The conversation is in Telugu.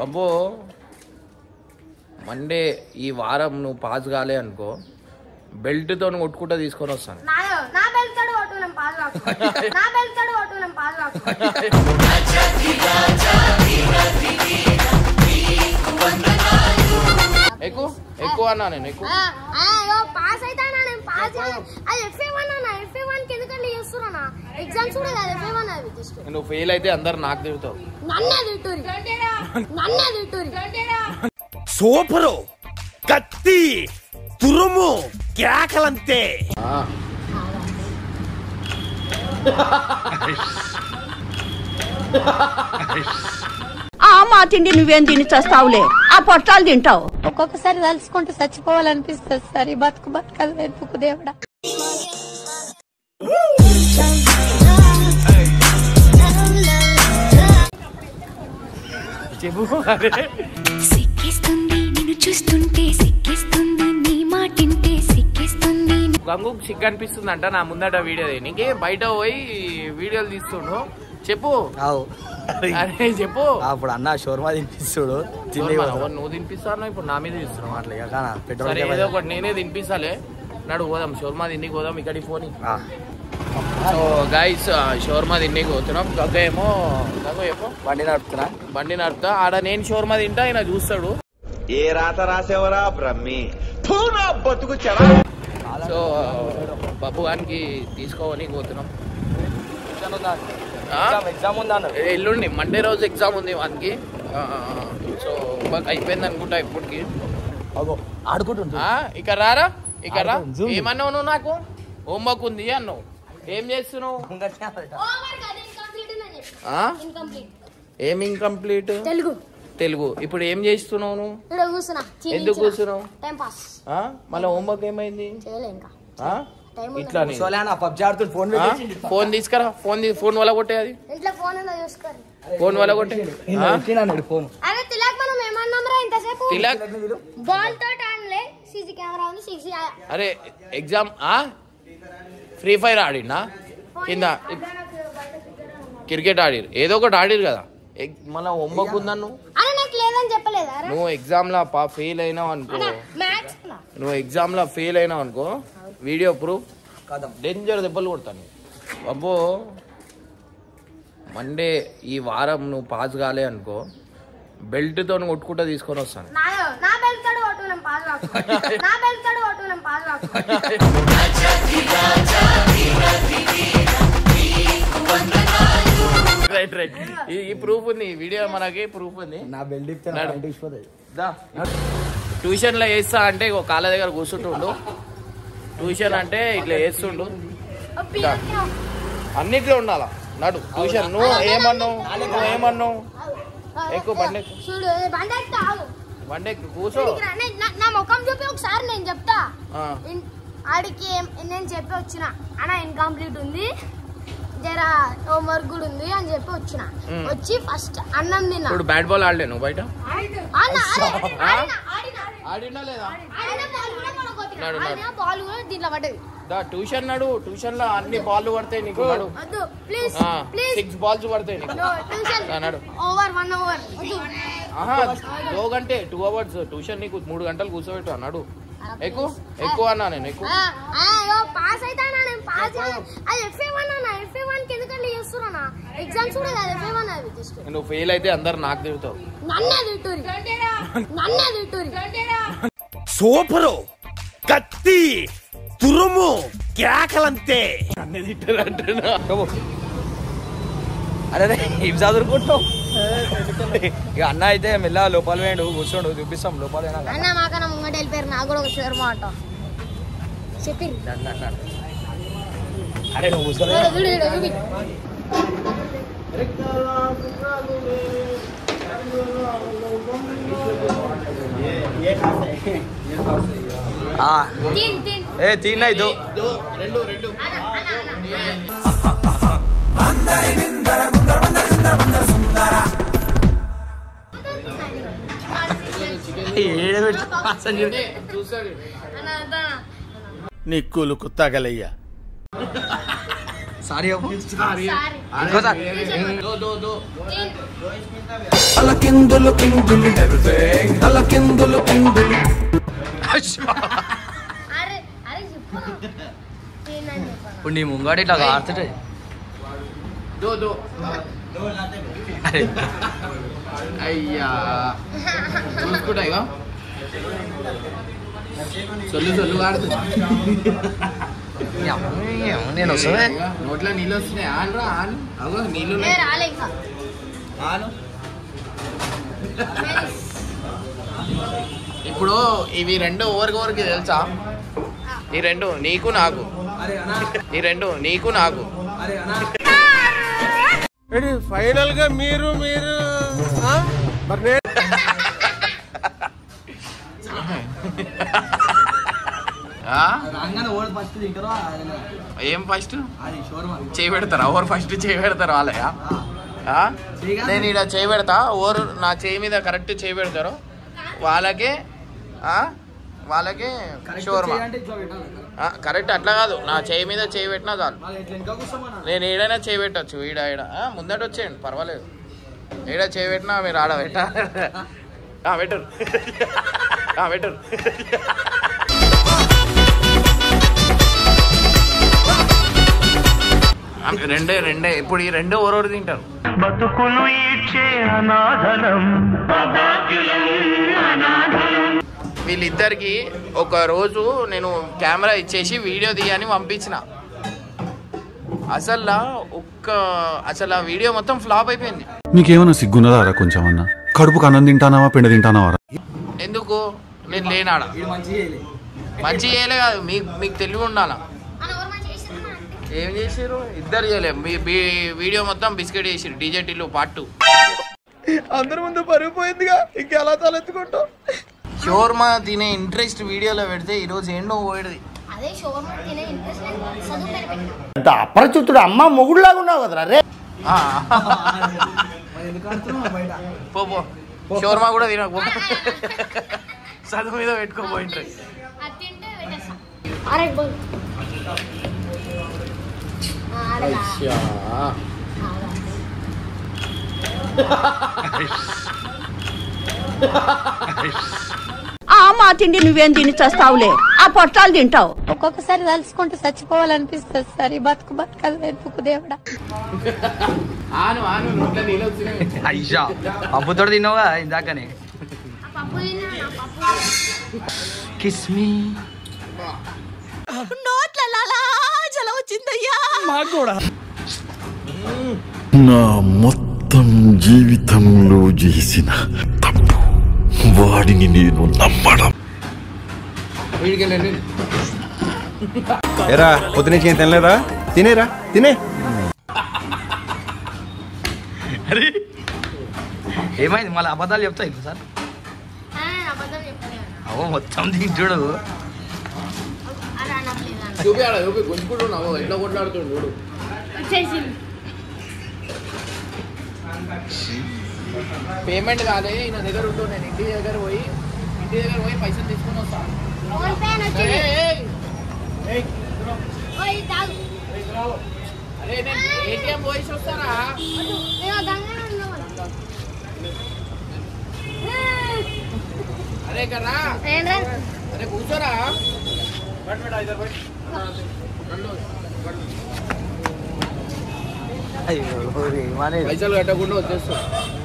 అబ్బో మండే ఈ వారం నువ్వు పాస్ కాలే అనుకో బెల్ట్తో కొట్టుకుంటా తీసుకొని వస్తాను నా నా బెల్తాడు ఓటు నేను పాస్ కాకుండా నా బెల్తాడు ఓటు నేను పాస్ కాకుండా ఎక్కువ ఎక్కువ అన్నా నేను ఎక్కువ ఆ, ఆ, అయ్యో పాస్ అయితానా నేను పాస్ అది ఎఫ్ఏ వన్ అన్న ఎఫ్ఏ వన్ కి ఎందుకంటే చేస్తున్నా ఎగ్జామ్స్ కూడా కాదు ఎఫ్ఏ వన్ అది జస్ట్ నువ్వు ఫెయిల్ అయితే అందరు నాకు తిరుగుతావు నన్నే తిట్టూరి నన్నే తిట్టూరి సూపరు కత్తి తురుము కేకలంతే ఆ మా తిండి నువ్వేం తిని చస్తావులే ఆ పొట్టాలు తింటావు ఒక్కొక్కసారి తలుచుకుంటూ చచ్చిపోవాలనిపిస్తుంది సార్ ఈ బతుకు బతకదు ఎందుకు దేవుడా చెప్పు అరే సిక్కిస్తుంది నిన్ను చూస్తుంటే సిక్కిస్తుంది నీ మాటింటే సిక్కిస్తుంది గంగు సిగ్గు అనిపిస్తుంది అంట నా ముందట వీడియో నీకే బయట పోయి వీడియోలు తీస్తుండు చెప్పు అవు అరే చెప్పు అప్పుడు అన్న షోర్మా తినిపిస్తుడు తిండి ఎవరు మరి నువ్వు తినిపిస్తాను ఇప్పుడు నా మీద ఇస్తున్నావు అట్లా ఇక కానా పెట్రోల్ సరే ఏదో ఒకటి నేనే తినిపిస్తాలే నడు పోదాం షోర్మా తిండికి పోదాం ఇక్కడికి పోని సో గైస్ షోర్మా తిండికి పోతున్నాం గగ్గ ఏమో గగ్గ చెప్పు బండి నడుపుతున్నా బండి నడుపుతా ఆడ నేను షోర్మా తింటా ఆయన చూస్తాడు ఏ రాత రాసేవరా బ్రహ్మి ఫూ నా బతుకు చెరా సో బాబు గారికి తీసుకోవని పోతున్నాం ఆ? ఎగ్జామ్ ఉందా అన్న ఎల్లుండి మండే రోజు ఎగ్జామ్ ఉంది వానికి ఆ, సో మాకు అయిపోయింది అనుకుంటా ఇప్పటికి అగో ఆడుకుంటుంటు ఆ, ఇక రారా ఇక రా ఆడుకో, zoom ఏమన్నావు నువ్వు నాకు హోంవర్క్ ఉంది అన్నావు ఏం చేస్తున్నావు ఆ? ఏం ఇన్కంప్లీట్ తెలుగు తెలుగు ఇప్పుడు ఏం చేస్తున్నావు నువ్వు ఇక్కడ కూర్చున్నా ఎందుకు కూర్చున్నావు టైం పాస్ ఆ? మళ్ళీ హోంవర్క్ ఏమైంది చేయలే ఇంకా ఆ? టైం ఇట్లా సోలే అన్న పబ్జి ఆడుతుంటు ఫోన్ ఆ? ఫోన్ తీసుకురా ఫోన్ తీ- ఫోన్ వల్ల కొట్టే అది ఇంట్లో ఫోన్ ఉందో చూసుకోరు ఫోన్ వల్ల కొట్టే ఆ? పెట్టినాడు ఫోన్ అరే తిలాక్ మనం ఏమన్నాం రా ఇంతసేపు తిలక్ బాల్ తోటి ఆడలే సీసీ కెమెరా ఉంది సిక్స్ అరే ఎగ్జామ్ ఆ ఫ్రీ ఫైర్ ఆడినా కింద క్రికెట్ ఆడిరు ఏదో ఒకటి ఆడిరు కదా ఎగ్- మన హోంవర్క్ ఉందన్ను అరే నాకు లేదని చెప్పలేదా రా నువ్వు ఎగ్జామ్ లా పా ఫెయిల్ అయినావు అనుకో మ్యాథ్స్ నువ్వు ఎగ్జామ్ లా ఫెయిల్ అయినావు అనుకో వీడియో ప్రూఫ్ కదం డేంజర్ దెబ్బలు కొడతాను అబ్బో మండే ఈ వారం నువ్వు పాస్ కాలే అనుకో బెల్ట్తో కొట్టుకుంటా తీసుకొని వస్తాను నా నా బెల్తాడు ఓటు నేను పాస్ కాకుండా నా బెల్తాడు ఓటు నేను పాస్ కాకుండా రైట్ రైట్ ఈ ప్రూఫ్ ఉంది ఈ వీడియో మనకి ప్రూఫ్ ఉంది నా బెల్ట్ ఇస్తే నా నడు. ప్యాంట్ ఇచ్చిపోతుంది దా ట్యూషన్ లో వేస్తా అంటే ఒక కాళ్ళ దగ్గర కూర్చుంటుండు ట్యూషన్ అంటే ఇట్లా వేస్తుండు దా. అన్నిట్లో ఉండాలా నడు ట్యూషన్ నువ్వు ఏమన్నావు నువ్వు ఏమన్నావు ఎక్కువ బండి ఎక్కు. చూడు ఏ బండి ఎక్కితే ఆగు. బండి ఎక్కు, కూర్చో ఇక్కడికి రా. నే- నా- నా ముఖం చూపి ఒకసారి నేను చెప్తా ఆ. ఇన్- ఆడికి ఏం- నేను చెప్పి వచ్చిన అన్న ఇన్కంప్లీట్ ఉంది జర హోంవర్క్ కూడా ఉంది అని చెప్పి వచ్చిన మ్. వచ్చి ఫస్ట్ అన్నం తిన్నా ఇప్పుడు బ్యాట్ బాల్ ఆడలే నువ్వు బయట అన్న, అరే, ఆ? ఆడినా, ఆడినా. ఆడినా లేదా ఆడిన బాల్ కూడా మనం కొట్టినా. నడు, నడు. ఆడిన బాల్ కూడా దీంట్లో పడ్డది దా ట్యూషన్ నడు ట్యూషన్ లో అన్ని బాల్ పడతాయి నీకు నడు వద్దు ప్లీజ్ ఆ, ప్లీజ్ సిక్స్ బాల్స్ పడతాయి నీకు ట్యూషన్ దా, నడు ఓవర్ వన్ ఓవర్ వద్దు ఆహా దో గంటే టూ అవర్స్ ట్యూషన్ నీకు మూడు గంటలు కూర్చోబెట్టు అన్నాడు ఎక్కువ ఎక్కువ అన్నా నేను ఎక్కువ ఆ, ఆ, అయ్యో పాస్ అయితానా నేను పాస్ అది ఎఫ్ఏ వన్ అన్న ఎఫ్ఏ వన్ కి ఎందుకంటే చేస్తున్నా ఎగ్జామ్స్ కూడా కాదు ఎఫ్ఏ వన్ అది జస్ట్ నువ్వు ఫెయిల్ అయితే అందరు నాకు తిరుగుతావు నన్నే తిట్టూరి నన్నే తిట్టూరి సూపరు కత్తి తురుము కేకలంతే అన్ని తిట్టారు అంటున్నా అరే ఇవి చదువుకుంటావు ఇక అన్న అయితే మెల్ల లోపల వేయండు కూర్చోండు చూపిస్తాం లోపల పోయినాక. అన్న మాకన్నా ముంగట వెళ్ళిపోయారు నాకు కూడా ఒక షేర్మా అంట చెప్పిర్రు అరే నువ్వు కూర్చోలే చూడు, చూడు, చూడు, చూపి. ఆ, తిన్, తిన్. ఏ తిన్నా ఇది రెండు రెండు ఏడబెట్టు వాసన చూడు. చూస్తాడు అన్న, అన్న. నిక్కులు కుత్తగలయ్యా సారీ చెప్పు సారీ ఇంకోసారి దో దో దో అరే అరే చెప్పు ఏందని చెప్పాను ఇప్పుడు నీ ముంగాడు ఇట్లా ఆడుతుంటే దో దో అరే అయ్యా చూసుకుంటా ఇగో సొల్లు సొల్లు వాడుతున్నా ఈ అమ్మ, ఈ అమ్మ, నేను వస్తానే ఇగో, నోట్లో నీళ్ళు వస్తున్నాయి ఆన్ రా ఆన్ అగో నీళ్ళు ఏ ఉన్నాయి. రాలే ఇంకా ఇప్పుడు ఇవి రెండు ఓవరికి ఓవరికి తెలుసా ఈ రెండు నీకు నాకు ఈ రెండు నీకు నాకు ఫైనల్ గా మీరు మీరు ఆ? మరి నేను ఆ? రాగానే ఓడి ఫస్ట్ తింటారా ఏం ఫస్ట్ అది షోర్మా చేయి పెడతారా ఓవర్ ఫస్ట్ చేయి పెడతారు వాళ్ళయా ఆ? చేయగా- నేను ఇక్కడ చేయి పెడతా ఓవర్ నా చేయి మీద కరెక్ట్ చేయి పెడతారు వాళ్ళకే ఆ? వాళ్ళకే షోర్మా అంటే ఇట్లా పెట్టాలి ఆ, కరెక్ట్ అట్లా కాదు నా చేయి మీద చేయి పెట్టినా చాలు వాళ్ళు ఇట్లా ఇంకా కూర్చోమన్నా నేను ఏడైనా చేయి పెట్టచ్చు ఈడ ఈడ ఆ, ముందట వచ్చేయండి పర్వాలేదు ఈడ చేయి పెట్టినా మీరు ఆడ పెట్ట ఆ, పెట్టరు ఆ, పెట్టరు ఆ, రెండే రెండే ఇప్పుడు ఈ రెండే ఓరోరు తింటారు వీళ్ళిద్దరికి ఒక రోజు నేను కెమెరా ఇచ్చేసి వీడియో తీయని పంపించిన అసలు ఒక్క అసలు ఆ వీడియో మొత్తం ఫ్లాప్ అయిపోయింది నీకేమైనా సిగ్గున్నదారా కొంచెం అన్న కడుపుకు అన్నం తింటానావా పిండి తింటానావా ఎందుకు నేను లేనాడ ఇది మంచిగా చేయలే మంచి చేయలే కాదు మీకు మీకు తెలివి ఉండాలా అని ఎవరు మంచిగా చేసిర్రు అంటే ఏం చేసారు ఇద్దరు చేయలేదు మీ మీ- వీడియో మొత్తం బిస్కెట్ చేసిరు డీజే టిల్లు పార్ట్ టూ అందరి ముందు పరుగు పోయిందిగా ఇంకెలా తలెత్తుకుంటాం షోర్మా తినే ఇంట్రెస్ట్ వీడియోలో పెడితే ఈరోజు ఏంటో పోయేది అదే షోర్మా తినే ఇంట్రెస్ట్ చదువు మీద పెట్టిన అంత అపరిచితుడు అమ్మ మొగుడులాగా ఉన్నావు కదరా రే ఆ, మరి ఎందుకు ఆడుతున్నావు బయట పో పో షోర్మా కూడా తినకు పో. చదువు మీద పెట్టుకోపో ఇంట్రెస్ట్ అది తింటే పెట్టేస్తా అరే బోల్ ఆడలా ఆ మా తిండి నువ్వేం తిని చస్తావులే ఆ పొట్టాలు తింటావు ఒక్కొక్కసారి తలుచుకుంటూ చచ్చిపోవాలనిపిస్తుంది సార్ ఈ బతుకు బతకదు వెతుకు దేవుడా ఆను ఆను నోట్లో నీళ్ళు వచ్చినాయి అయ్యా పప్పుతో తిన్నావుగా ఇందాకనే ఆ పప్పు తిన్నా నా పప్పు కిస్ మీ నా మొత్తం జీవితంలో చేసిన తప్పు వాడిని నేను నమ్మడం వీడికి వెళ్ళండి ఎరా పొద్దునుంచి ఏం తినలేదా తినేరా తినే ఏమైంది మళ్ళీ అబద్ధాలు చెప్తా ఇప్పుడు సార్ ఆ, నేను అబద్ధం చెప్పలేదు అవో మొత్తం తింటుడు అలా అనట్లేదు అన్న. చూపి ఆడ చూపి గుంజుకుంటున్నావు ఎట్లా కొట్లాడుతుండు చూడు వచ్చేసింది పేమెంట్ కాదే ఈయన దగ్గర ఉంటూ నేను ఇంటి దగ్గర పోయి ఇంటి దగ్గర పోయి పైసలు తీసుకొని వస్తాను ఫోన్ పే అని వచ్చింది ఓయ్ తాగు అరే నేను ఏటీఎం పోయి వస్తానా నేను దంగనే ఉన్నాను అరే కదా ఏంట్రా అరే కూర్చోరా అయ్యో ఏమనేది పైసలు కట్టకుండా వచ్చేస్తా